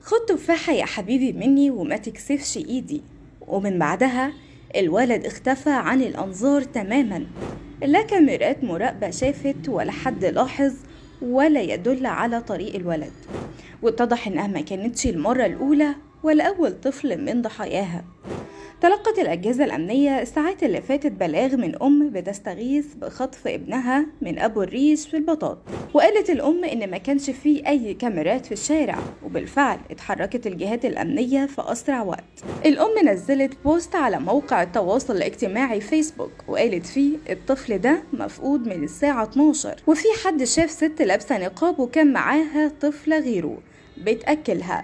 خد تفاحة يا حبيبي مني وما تكسفش ايدي ومن بعدها الولد اختفى عن الأنظار تماما لا كاميرات مراقبة شافت ولا حد لاحظ ولا يدل على طريق الولد واتضح انها ما كانتش المرة الأولى ولا أول طفل من ضحاياها تلقت الأجهزة الأمنية الساعات اللي فاتت بلاغ من أم بتستغيث بخطف ابنها من أبو الريش في البطاط وقالت الأم إن ما كانش فيه أي كاميرات في الشارع وبالفعل اتحركت الجهات الأمنية في أسرع وقت الأم نزلت بوست على موقع التواصل الاجتماعي فيسبوك وقالت فيه الطفل ده مفقود من الساعة 12 وفي حد شاف ست لابسة نقاب وكان معاها طفلة غيره بتأكلها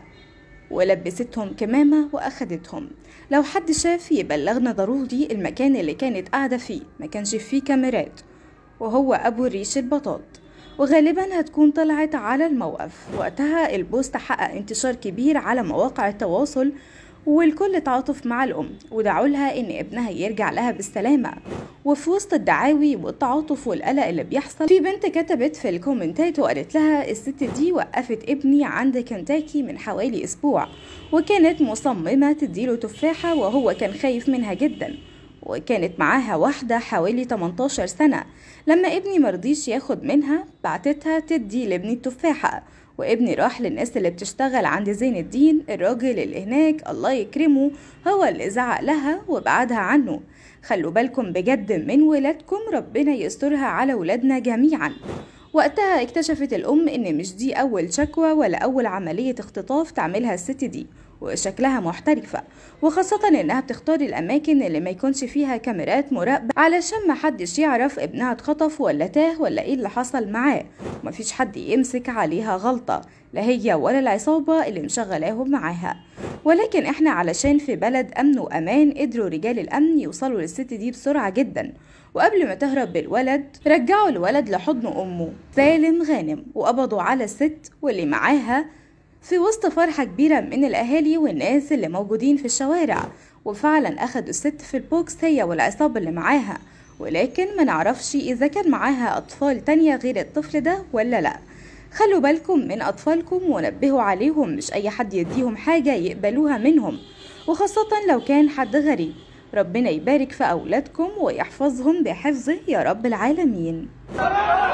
ولبستهم كمامة وأخدتهم لو حد شاف يبلغنا ضروري المكان اللي كانت قاعدة فيه ما كانش فيه كاميرات وهو أبو ريش البطاط وغالبا هتكون طلعت على الموقف وقتها البوست حقق انتشار كبير على مواقع التواصل والكل تعاطف مع الأم ودعوا لها إن ابنها يرجع لها بالسلامة وفي وسط الدعاوي والتعاطف والقلق اللي بيحصل في بنت كتبت في الكومنتات وقالت لها الست دي وقفت ابني عند كنتاكي من حوالي أسبوع وكانت مصممة تديله تفاحة وهو كان خايف منها جدا وكانت معاها واحدة حوالي 18 سنة لما ابني مرضيش ياخد منها بعتتها تدي لابني التفاحة وابني راح للناس اللي بتشتغل عند زين الدين الراجل اللي هناك الله يكرمه هو اللي زعق لها وبعدها عنه خلوا بالكم بجد من ولادكم ربنا يسترها على ولادنا جميعا وقتها اكتشفت الأم إن مش دي أول شكوى ولا أول عملية اختطاف تعملها الست دي وشكلها محترفة وخاصة إنها بتختار الأماكن اللي ما يكونش فيها كاميرات مراقبة علشان محدش يعرف ابنها اتخطف ولا تاه ولا إيه اللي حصل معاه ومفيش حد يمسك عليها غلطة لا هي ولا العصابة اللي مشغلاهم معاها ولكن احنا علشان في بلد أمن وأمان قدروا رجال الأمن يوصلوا للست دي بسرعة جدا وقبل ما تهرب بالولد رجعوا الولد لحضن أمه سالم غانم وقبضوا على الست واللي معاها في وسط فرحة كبيرة من الأهالي والناس اللي موجودين في الشوارع وفعلا أخدوا الست في البوكس هي والعصابة اللي معاها ولكن ما نعرفش إذا كان معاها أطفال تانية غير الطفل ده ولا لأ خلوا بالكم من أطفالكم ونبهوا عليهم مش أي حد يديهم حاجة يقبلوها منهم وخاصة لو كان حد غريب ربنا يبارك في أولادكم ويحفظهم بحفظه يا رب العالمين